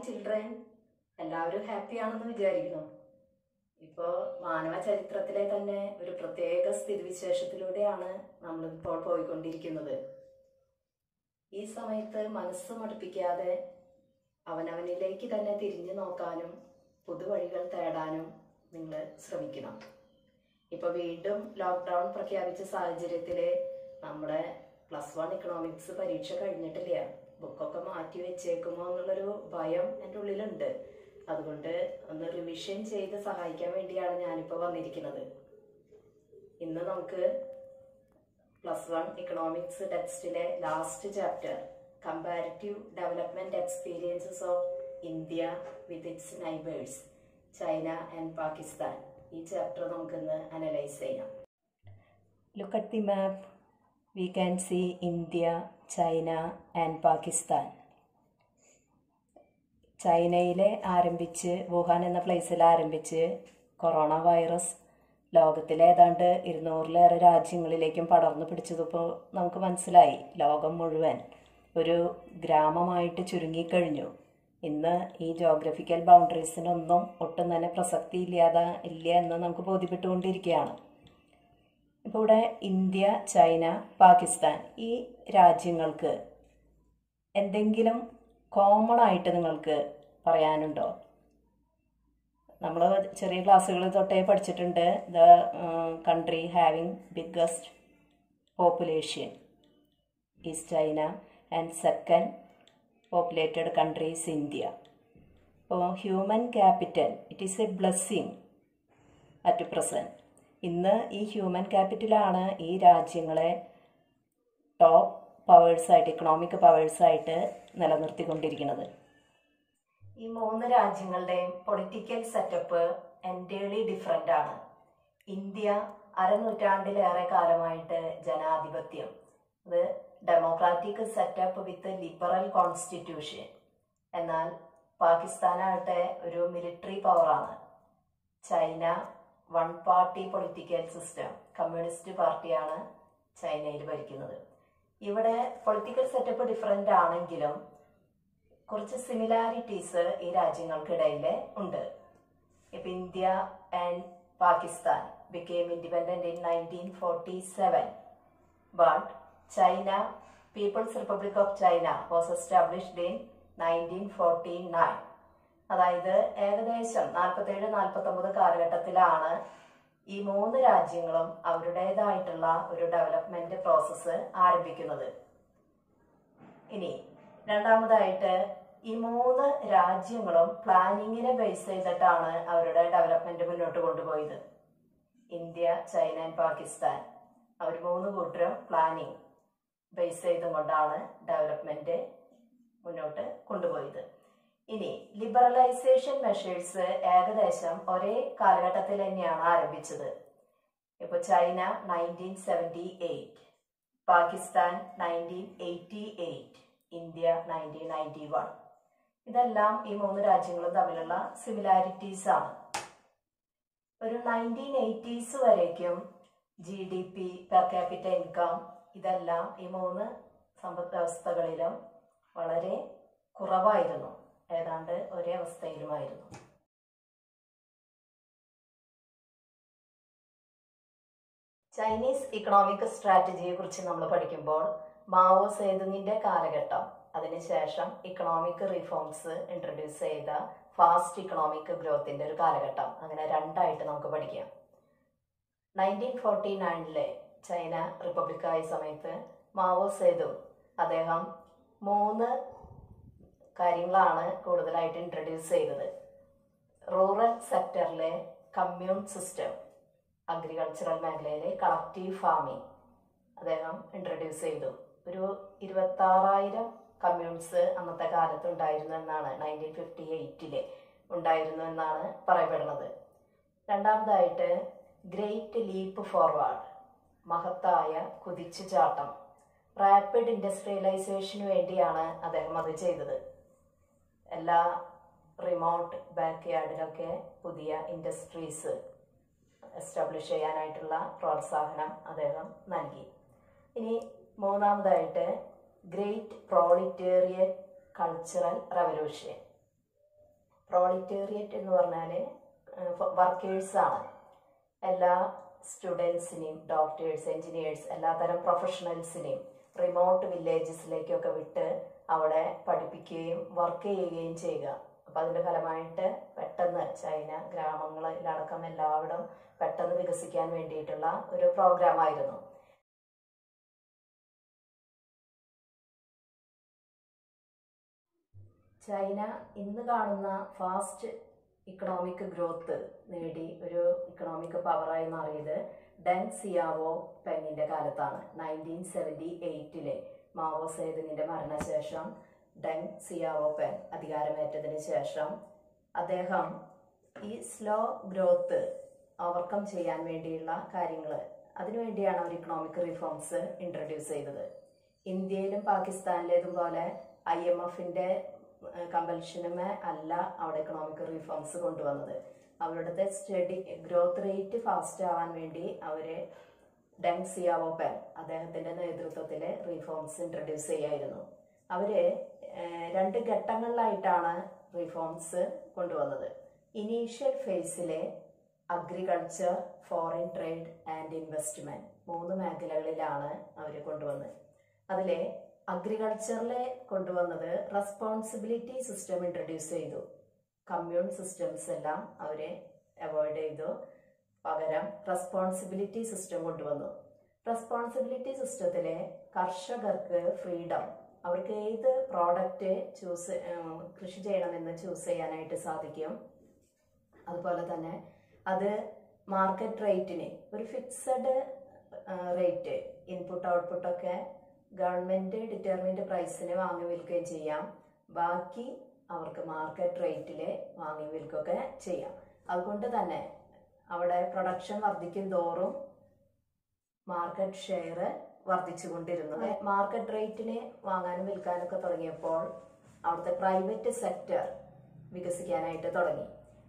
Children എല്ലാവരും happy ആണെന്ന് വിചാരിക്കുന്നു ഇപ്പോൾ മാനവ ചരിത്രത്തിലെ തന്നെ ഒരു പ്രത്യേക സ്ഥിതിവിശേഷത്തിലൂടെയാണ് നമ്മൾ ഇപ്പോൾ പോയിക്കൊണ്ടിരിക്കുന്നത് ഈ സമയത്ത് മനസ്സ് മടുപ്പിക്കാതെ അവനവനിലേക്ക് തന്നെ തിരിഞ്ഞു നോക്കാനും പുതുവഴികൾ തേടാനും നിങ്ങൾ ശ്രമിക്കണം ഇപ്പോൾ വീണ്ടും ലോക്ക്ഡൗൺ പ്രഖ്യാപിച്ച സാഹചര്യത്തിൽ നമ്മുടെ പ്ലസ് വൺ ഇക്കണോമിക്സ് പരീക്ഷ കഴിഞ്ഞിട്ടില്ല ബുക്കൊക്കെ മാറ്റി വെച്ചേക്കുമോ എന്നുള്ളൊരു ഭയം എൻ്റെ ഉള്ളിലുണ്ട് അതുകൊണ്ട് ഒന്ന് റിവിഷൻ ചെയ്ത് സഹായിക്കാൻ വേണ്ടിയാണ് ഞാനിപ്പോൾ വന്നിരിക്കുന്നത് ഇന്ന് നമുക്ക് പ്ലസ് വൺ ഇക്കണോമിക്സ് ടെക്സ്റ്റിലെ last chapter comparative development experiences of India with its neighbours China and Pakistan ഈ ചാപ്റ്റർ നമുക്കിന്ന് അനലൈസ് ചെയ്യാം look at the map we can see India China and Pakistan ചൈനയിലെ ആരംഭിച്ച് വുഹാൻ എന്ന പ്ലേസിൽ ആരംഭിച്ച് കൊറോണ വൈറസ് ലോകത്തിലെ ഏതാണ്ട് ഇരുന്നൂറിലേറെ രാജ്യങ്ങളിലേക്കും പടർന്നു പിടിച്ചതിപ്പോൾ നമുക്ക് മനസ്സിലായി ലോകം മുഴുവൻ ഒരു ഗ്രാമമായിട്ട് ചുരുങ്ങിക്കഴിഞ്ഞു ഇന്ന് ഈ ജോഗ്രഫിക്കൽ ബൗണ്ടറീസിനൊന്നും ഒട്ടും തന്നെ പ്രസക്തി ഇല്ലാതെ ഇല്ല എന്ന് നമുക്ക് ബോധ്യപ്പെട്ടുകൊണ്ടിരിക്കുകയാണ് ഇപ്പോൾ ഇവിടെ ഇന്ത്യ ചൈന പാകിസ്ഥാൻ ഈ രാജ്യങ്ങൾക്ക് എന്തെങ്കിലും കോമൺ ആയിട്ട് നിങ്ങൾക്ക് പറയാനുണ്ടോ നമ്മൾ ചെറിയ ക്ലാസ്സുകൾ തൊട്ടേ പഠിച്ചിട്ടുണ്ട് the country having biggest population is China and second populated country is India അപ്പോൾ human capital it is a blessing at present ഇന്ന് ഈ ഹ്യൂമൻ ക്യാപിറ്റലാണ് ഈ രാജ്യങ്ങളെ ടോപ്പ് പവേഴ്സായിട്ട് ഇക്കണോമിക് പവേഴ്സായിട്ട് നിലനിർത്തിക്കൊണ്ടിരിക്കുന്നത് ഈ മൂന്ന് രാജ്യങ്ങളുടെയും പൊളിറ്റിക്കൽ സെറ്റപ്പ് എൻറ്റേർലി ഡിഫറെൻ്റ് ആണ് ഇന്ത്യ അരനൂറ്റാണ്ടിലേറെ കാലമായിട്ട് ജനാധിപത്യം അത് democratic setup with liberal constitution എന്നാൽ പാകിസ്ഥാനാകട്ടെ ഒരു മിലിറ്ററി പവറാണ് China one party political system communist പാർട്ടിയാണ് ചൈനയിൽ ഭരിക്കുന്നത് ഇവിടെ പൊളിറ്റിക്കൽ സെറ്റപ്പ് ഡിഫറെൻ്റ് ആണെങ്കിലും കുറച്ച് സിമിലാരിറ്റീസ് ഈ രാജ്യങ്ങൾക്കിടയിൽ ഉണ്ട് ഇപ്പം India and Pakistan became independent in nineteen forty seven but China People's Republic of China was established in nineteen forty nine അതായത് ഏകദേശം നാൽപ്പത്തേഴ് നാൽപ്പത്തൊമ്പത് കാലഘട്ടത്തിലാണ് ഈ മൂന്ന് രാജ്യങ്ങളും അവരുടേതായിട്ടുള്ള ഒരു ഡെവലപ്മെന്റ് പ്രോസസ്സ് ആരംഭിക്കുന്നത് ഇനി രണ്ടാമതായിട്ട് ഈ മൂന്ന് രാജ്യങ്ങളും പ്ലാനിങ്ങിനെ ബേസ് ചെയ്തിട്ടാണ് അവരുടെ ഡെവലപ്മെന്റ് മുന്നോട്ട് കൊണ്ടുപോയത് ഇന്ത്യ ചൈന ആൻഡ് പാകിസ്ഥാൻ അവർ മൂന്ന് കൂട്ടരും പ്ലാനിങ് ബേസ് ചെയ്തുകൊണ്ടാണ് ഡെവലപ്മെന്റ് മുന്നോട്ട് കൊണ്ടുപോയത് ഇനി ലിബറലൈസേഷൻ മെഷേഴ്സ് ഏകദേശം ഒരേ കാലഘട്ടത്തിൽ തന്നെയാണ് ആരംഭിച്ചത് ഇപ്പോൾ China nineteen seventy eight Pakistan nineteen eighty eight India nineteen ninety one ഇതെല്ലാം ഈ മൂന്ന് രാജ്യങ്ങളും തമ്മിലുള്ള സിമിലാരിറ്റീസ് ആണ് ഒരു നയൻറ്റീൻ എയ്റ്റീസ് വരേക്കും G D P per capita income ഇതെല്ലാം ഈ മൂന്ന് സമ്പദ് വ്യവസ്ഥകളിലും വളരെ കുറവായിരുന്നു ഏതാണ്ട് ഒരേ അവസ്ഥയിലുമായിരുന്നു ചൈനീസ് ഇക്കണോമിക് സ്ട്രാറ്റജിയെ കുറിച്ച് നമ്മൾ പഠിക്കുമ്പോൾ മാവോ സേതുങ്ങിന്റെ കാലഘട്ടം അതിനുശേഷം ഇക്കണോമിക് റിഫോംസ് ഇൻട്രൊഡ്യൂസ് ചെയ്ത ഫാസ്റ്റ് ഇക്കണോമിക് ഗ്രോത്തിന്റെ ഒരു കാലഘട്ടം അങ്ങനെ രണ്ടായിട്ട് നമുക്ക് പഠിക്കാം നയൻറ്റീൻ ഫോർട്ടി നയനിലെ ചൈന റിപ്പബ്ലിക്കായ സമയത്ത് മാവോ സേതു അദ്ദേഹം മൂന്ന് കാര്യങ്ങളാണ് കൂടുതലായിട്ട് ഇൻട്രൊഡ്യൂസ് ചെയ്തത് റൂറൽ സെക്ടറിലെ കമ്മ്യൂൺ സിസ്റ്റം അഗ്രികൾച്ചറൽ മേഖലയിലെ കളക്റ്റീവ് ഫാമിംഗ് അദ്ദേഹം ഇൻട്രൊഡ്യൂസ് ചെയ്തു ഒരു ഇരുപത്താറായിരം കമ്മ്യൂൺസ് അന്നത്തെ കാലത്ത് ഉണ്ടായിരുന്നു എന്നാണ് നയൻറ്റീൻ ഫിഫ്റ്റി എയ്റ്റില് ഉണ്ടായിരുന്നു എന്നാണ് പറയപ്പെടുന്നത് രണ്ടാമതായിട്ട് ഗ്രേറ്റ് ലീപ്പ് ഫോർവേഡ് മഹത്തായ കുതിച്ചുചാട്ടം റാപ്പിഡ് ഇൻഡസ്ട്രിയലൈസേഷന് വേണ്ടിയാണ് അദ്ദേഹം അത് ചെയ്തത് എല്ലാ റിമോട്ട് ബാക്ക് യാർഡിലൊക്കെ പുതിയ ഇൻഡസ്ട്രീസ് എസ്റ്റാബ്ലിഷ് ചെയ്യാനായിട്ടുള്ള പ്രോത്സാഹനം അദ്ദേഹം നൽകി ഇനി മൂന്നാമതായിട്ട് great proletarian cultural revolution proletariat എന്ന് പറഞ്ഞാൽ വർക്കേഴ്സാണ് എല്ലാ സ്റ്റുഡൻസിനെയും ഡോക്ടേഴ്സ് എൻജിനീയേഴ്സ് എല്ലാത്തരം പ്രൊഫഷണൽസിനെയും റിമോട്ട് വില്ലേജസിലേക്കൊക്കെ വിട്ട് അവിടെ പഠിപ്പിക്കുകയും വർക്ക് ചെയ്യുകയും ചെയ്യുക അപ്പം അതിൻ്റെ ഫലമായിട്ട് പെട്ടെന്ന് ചൈന ഗ്രാമങ്ങളിലടക്കം എല്ലായിടും പെട്ടെന്ന് വികസിക്കാൻ വേണ്ടിയിട്ടുള്ള ഒരു പ്രോഗ്രാമായിരുന്നു ചൈന ഇന്ന് കാണുന്ന ഫാസ്റ്റ് ഇക്കണോമിക് ഗ്രോത്ത് നേടി ഒരു ഇക്കണോമിക് പവറായി മാറിയത് ഡെങ് സിയാവോ പെങ്ങിൻ്റെ കാലത്താണ് നയൻറ്റീൻ സെവൻറ്റി എയ്റ്റിലെ മാവോ സേതുങ്ങിൻ്റെ മരണശേഷം ഡെങ് സിയാവോ പെങ് അധികാരമേറ്റതിന് ശേഷം അദ്ദേഹം ഈ സ്ലോ ഗ്രോത്ത് ഓവർകം ചെയ്യാൻ വേണ്ടിയുള്ള കാര്യങ്ങൾ അതിനുവേണ്ടിയാണ് അവർ ഇക്കണോമിക് റിഫോംസ് ഇൻട്രൊഡ്യൂസ് ചെയ്തത് ഇന്ത്യയിലും പാകിസ്ഥാനിലേതും പോലെ ഐ എം എഫിൻ്റെ കമ്പൽഷനുമേ അല്ല അവിടെ ഇക്കണോമിക് റിഫോംസ് കൊണ്ടുവന്നത് അവരുടെ സ്റ്റഡി ഗ്രോത്ത് റേറ്റ് ഫാസ്റ്റ് ആവാൻ വേണ്ടി അവർ ഡെങ് സിയാവോ പെൻ അദ്ദേഹത്തിൻ്റെ നേതൃത്വത്തിൽ റിഫോംസ് ഇൻട്രൊഡ്യൂസ് ചെയ്യായിരുന്നു അവർ രണ്ട് ഘട്ടങ്ങളിലായിട്ടാണ് റിഫോംസ് കൊണ്ടുവന്നത് ഇനീഷ്യൽ ഫേസിലെ agriculture foreign trade and investment മൂന്ന് മേഖലകളിലാണ് അവർ കൊണ്ടുവന്നത് അതിലെ അഗ്രികൾച്ചറിലെ കൊണ്ടുവന്നത് റെസ്പോൺസിബിലിറ്റി സിസ്റ്റം ഇൻട്രൊഡ്യൂസ് ചെയ്തു കമ്മ്യൂൺ സിസ്റ്റംസ് എല്ലാം അവരെ അവോയ്ഡ് ചെയ്തു പകരം റെസ്പോൺസിബിലിറ്റി സിസ്റ്റം കൊണ്ടുവന്നു റെസ്പോൺസിബിലിറ്റി സിസ്റ്റത്തിലെ കർഷകർക്ക് ഫ്രീഡം അവർക്ക് ഏത് പ്രോഡക്റ്റ് ചൂസ് കൃഷി ചെയ്യണമെന്ന് ചൂസ് ചെയ്യാനായിട്ട് സാധിക്കും അതുപോലെ തന്നെ അത് മാർക്കറ്റ് റേറ്റിന് ഒരു ഫിക്സഡ് റേറ്റ് ഇൻപുട്ട് ഔട്ട്പുട്ടൊക്കെ ഗവൺമെൻറ് ഡിറ്റർമിൻഡ് പ്രൈസിന് വാങ്ങി വിൽക്കുകയും ചെയ്യാം ബാക്കി അവർക്ക് മാർക്കറ്റ് റേറ്റിൽ വാങ്ങി വിൽക്കുകയൊക്കെ ചെയ്യാം അതുകൊണ്ട് തന്നെ അവിടെ പ്രൊഡക്ഷൻ വർദ്ധിക്കും തോറും മാർക്കറ്റ് ഷെയർ വർദ്ധിച്ചുകൊണ്ടിരുന്നു മാർക്കറ്റ് റേറ്റിന് വാങ്ങാനും വിൽക്കാനൊക്കെ തുടങ്ങിയപ്പോൾ അവിടുത്തെ പ്രൈവറ്റ് സെക്ടർ വികസിക്കാനായിട്ട് തുടങ്ങി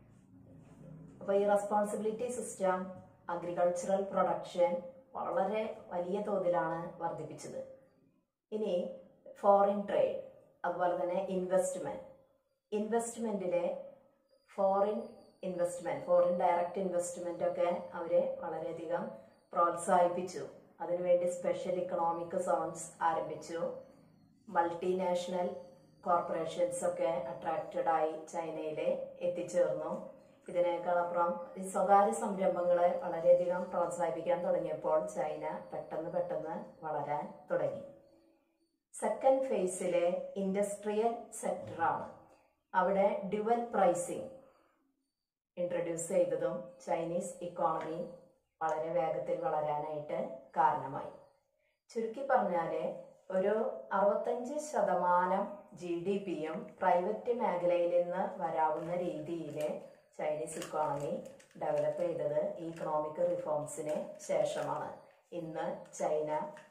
അപ്പോൾ ഈ റെസ്പോൺസിബിലിറ്റി സിസ്റ്റം അഗ്രികൾച്ചറൽ പ്രൊഡക്ഷൻ വളരെ വലിയ തോതിലാണ് വർദ്ധിപ്പിച്ചത് ഇനി ഫോറിൻ ട്രേഡ് അതുപോലെ തന്നെ ഇൻവെസ്റ്റ്മെൻറ്റ് ഇൻവെസ്റ്റ്മെൻറ്റിലെ foreign investment foreign direct investment ഒക്കെ അവർ വളരെയധികം പ്രോത്സാഹിപ്പിച്ചു അതിനുവേണ്ടി സ്പെഷ്യൽ ഇക്കണോമിക് സോൺസ് ആരംഭിച്ചു മൾട്ടിനാഷണൽ കോർപ്പറേഷൻസ് ഒക്കെ അട്രാക്റ്റഡ് ആയി ചൈനയിൽ എത്തിച്ചേർന്നു ഇതിനേക്കാളപ്പുറം ഈ സ്വകാര്യ സംരംഭങ്ങളെ വളരെയധികം പ്രോത്സാഹിപ്പിക്കാൻ തുടങ്ങിയപ്പോൾ ചൈന പെട്ടെന്ന് പെട്ടെന്ന് വളരാൻ തുടങ്ങി സെക്കൻഡ് ഫേസിലെ ഇൻഡസ്ട്രിയൽ സെക്ടറാണ് അവിടെ ഡ്യുവൽ പ്രൈസിംഗ് ഇൻട്രൊഡ്യൂസ് ചെയ്തതും ചൈനീസ് ഇക്കോണമി വളരെ വേഗത്തിൽ വളരാനായിട്ട് കാരണമായി ചുരുക്കി പറഞ്ഞാൽ ഒരു അറുപത്തഞ്ച് ശതമാനം ജി ഡി പിയും പ്രൈവറ്റ് മേഖലയിൽ നിന്ന് വരാവുന്ന രീതിയിൽ ചൈനീസ് ഇക്കോണമി ഡെവലപ്പ് ചെയ്തത് ഈ ഇക്കണോമിക് റിഫോംസിന് ശേഷമാണ് ഇന്ന് ചൈന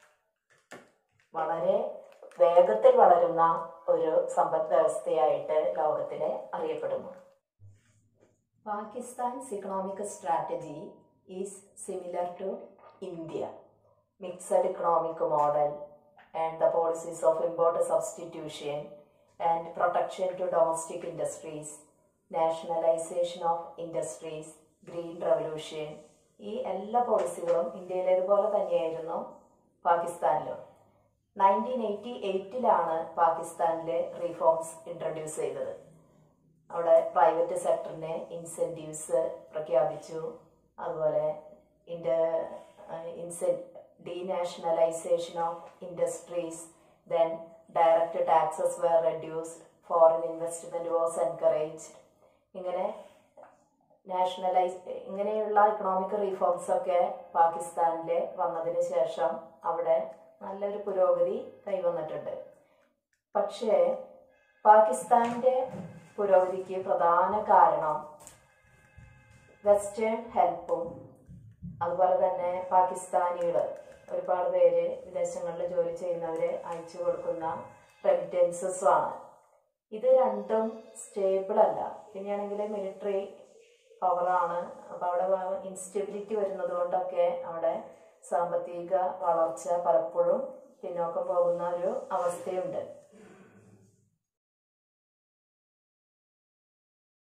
വളരെ വേഗത്തിൽ വളരുന്ന ഒരു സമ്പദ് വ്യവസ്ഥയായിട്ട് ലോകത്തിൽ അറിയപ്പെടുന്നു Pakistan's economic strategy is similar to India mixed economic model and the policies of import substitution and protection to domestic industries nationalisation of industries green revolution ഈ എല്ലാ പോളിസികളും ഇന്ത്യയിലേതുപോലെ തന്നെയായിരുന്നു പാകിസ്ഥാനിലും നയൻറ്റീൻ എയ്റ്റി എയ്റ്റിലാണ് പാകിസ്ഥാനിലെ റിഫോംസ് ഇൻട്രൊഡ്യൂസ് ചെയ്തത് അവിടെ പ്രൈവറ്റ് സെക്ടറിന് ഇൻസെൻറ്റീവ്സ് പ്രഖ്യാപിച്ചു അതുപോലെ ഇൻഡ ഇൻസെ denationalisation of industries then direct taxes were reduced foreign investment was encouraged ഇങ്ങനെ നാഷണലൈസ് ഇങ്ങനെയുള്ള ഇക്കണോമിക് റീഫോംസ് ഒക്കെ പാകിസ്ഥാനിൽ വന്നതിന് ശേഷം അവിടെ നല്ലൊരു പുരോഗതി കൈവന്നിട്ടുണ്ട് പക്ഷേ പാകിസ്ഥാൻ്റെ പുരോഗതിക്ക് പ്രധാന കാരണം വെസ്റ്റേൺ ഹെൽപ്പും അതുപോലെ തന്നെ പാകിസ്ഥാനികൾ ഒരുപാട് പേര് വിദേശങ്ങളിൽ ജോലി ചെയ്യുന്നവരെ അയച്ചു കൊടുക്കുന്ന റെമിറ്റൻസസും ആണ് ഇത് രണ്ടും സ്റ്റേബിൾ അല്ല പിന്നെയാണെങ്കിൽ മിലിറ്ററി പവറാണ് അപ്പോൾ അവിടെ ഇൻസ്റ്റെബിലിറ്റി വരുന്നത് കൊണ്ടൊക്കെ അവിടെ സാമ്പത്തിക വളർച്ച പലപ്പോഴും പിന്നോക്കം പോകുന്ന ഒരു അവസ്ഥയുണ്ട്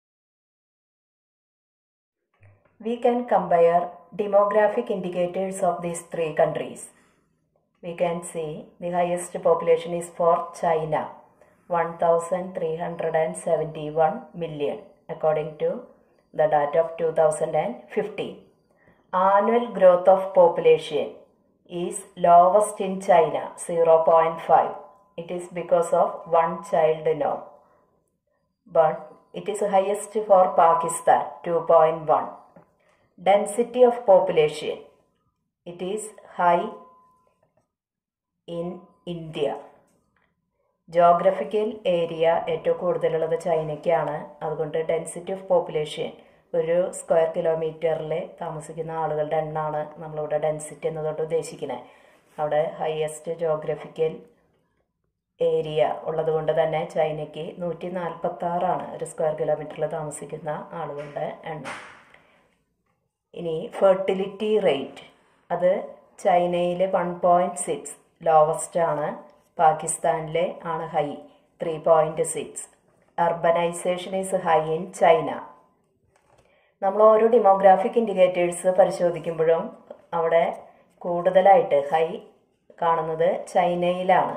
We can compare demographic indicators of these three countries. We can see the highest population is for China, 1371 million, according to the data of 2015. Annual growth of population is lowest in China, 0.5. It is because of one child norm. But it is highest for Pakistan, 2.1. Density of population, it is high in India. Geographical area ഏറ്റവും കൂടുതലുള്ളത് ചൈനയ്ക്കാണ് അതുകൊണ്ട് density of population ഒരു square കിലോമീറ്ററിൽ താമസിക്കുന്ന ആളുകളുടെ എണ്ണമാണ് നമ്മളിവിടെ ഡെൻസിറ്റി എന്നതുകൊണ്ട് ഉദ്ദേശിക്കുന്നത് അവിടെ ഹയസ്റ്റ് ജോഗ്രഫിക്കൽ ഏരിയ ഉള്ളതുകൊണ്ട് തന്നെ ചൈനയ്ക്ക് നൂറ്റി നാൽപ്പത്തി ആറാണ് ഒരു സ്ക്വയർ കിലോമീറ്ററിൽ താമസിക്കുന്ന ആളുകളുടെ എണ്ണം ഇനി ഫെർട്ടിലിറ്റി റേറ്റ് അത് ചൈനയിൽ വൺ പോയിൻറ്റ് സിക്സ് ലോവസ്റ്റ് ആണ് പാകിസ്ഥാനിലെ ആണ് high three point six urbanisation is high in China നമ്മൾ ഓരോ ഡെമോഗ്രാഫിക് ഇൻഡിക്കേറ്റേഴ്സ് പരിശോധിക്കുമ്പോഴും അവിടെ കൂടുതലായിട്ട് ഹൈ കാണുന്നത് ചൈനയിലാണ്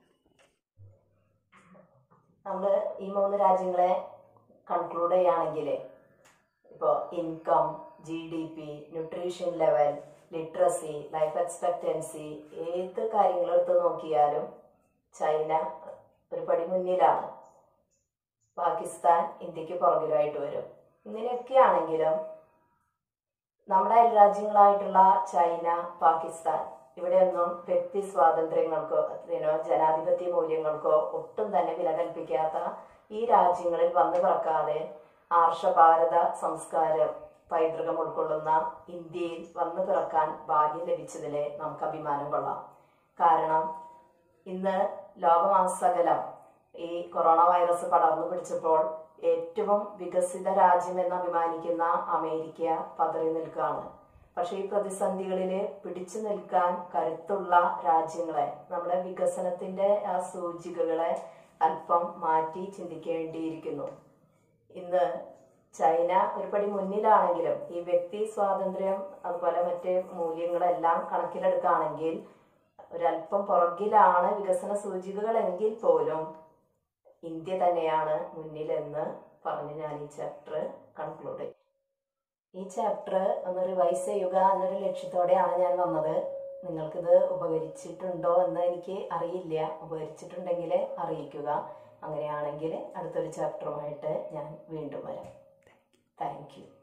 നമ്മൾ ഈ മൂന്ന് രാജ്യങ്ങളെ കൺക്ലൂഡ് ചെയ്യുകയാണെങ്കിൽ ഇപ്പോൾ income G D P nutrition level literacy life expectancy ഏത് കാര്യങ്ങളെടുത്ത് നോക്കിയാലും ചൈന ഒരു പടി മുന്നിലാണ് പാകിസ്ഥാൻ ഇന്ത്യക്ക് പുറകിലായിട്ട് വരും ഇങ്ങനെയൊക്കെയാണെങ്കിലും നമ്മുടെ അയൽരാജ്യങ്ങളായിട്ടുള്ള ചൈന പാകിസ്ഥാൻ ഇവിടെയൊന്നും വ്യക്തി സ്വാതന്ത്ര്യങ്ങൾക്കോ അതിനോ ജനാധിപത്യ മൂല്യങ്ങൾക്കോ ഒട്ടും തന്നെ വില കൽപ്പിക്കാത്ത ഈ രാജ്യങ്ങളിൽ വന്നു പിറക്കാതെ ആർഷഭാരത സംസ്കാരം പൈതൃകം ഉൾക്കൊള്ളുന്ന ഇന്ത്യയിൽ വന്നു പിറക്കാൻ ഭാഗ്യം ലഭിച്ചതിലെ നമുക്ക് അഭിമാനം കൊള്ളാം കാരണം ഇന്ന് ലോകമാസകലം ഈ കൊറോണ വൈറസ് പടർന്നു പിടിച്ചപ്പോൾ ഏറ്റവും വികസിത രാജ്യമെന്ന് അഭിമാനിക്കുന്ന അമേരിക്ക പതറി നിൽക്കുകയാണ് പക്ഷെ ഈ പ്രതിസന്ധികളിൽ പിടിച്ചു നിൽക്കാൻ കരുത്തുള്ള രാജ്യങ്ങളെ നമ്മുടെ വികസനത്തിന്റെ ആ സൂചികകളെ അല്പം മാറ്റി ചിന്തിക്കേണ്ടിയിരിക്കുന്നു ഇന്ന് ചൈന ഒരു പടി മുന്നിലാണെങ്കിലും ഈ വ്യക്തി സ്വാതന്ത്ര്യം അതുപോലെ മറ്റ് മൂല്യങ്ങളെല്ലാം കണക്കിലെടുക്കുകയാണെങ്കിൽ ഒരല്പം പുറകിലാണ് വികസന സൂചികകൾ എങ്കിൽ പോലും ഇന്ത്യ തന്നെയാണ് മുന്നിലെന്ന് പറഞ്ഞ് ഞാൻ ഈ ചാപ്റ്റർ കൺക്ലൂഡ് ചെയ്യും ഈ ചാപ്റ്റർ ഒന്ന് റിവൈസ് ചെയ്യുക എന്നൊരു ലക്ഷ്യത്തോടെയാണ് ഞാൻ വന്നത് നിങ്ങൾക്കിത് ഉപകരിച്ചിട്ടുണ്ടോ എന്ന് എനിക്ക് അറിയില്ല ഉപകരിച്ചിട്ടുണ്ടെങ്കിൽ അറിയിക്കുക അങ്ങനെയാണെങ്കിൽ അടുത്തൊരു ചാപ്റ്ററുമായിട്ട് ഞാൻ വീണ്ടും വരാം താങ്ക് യു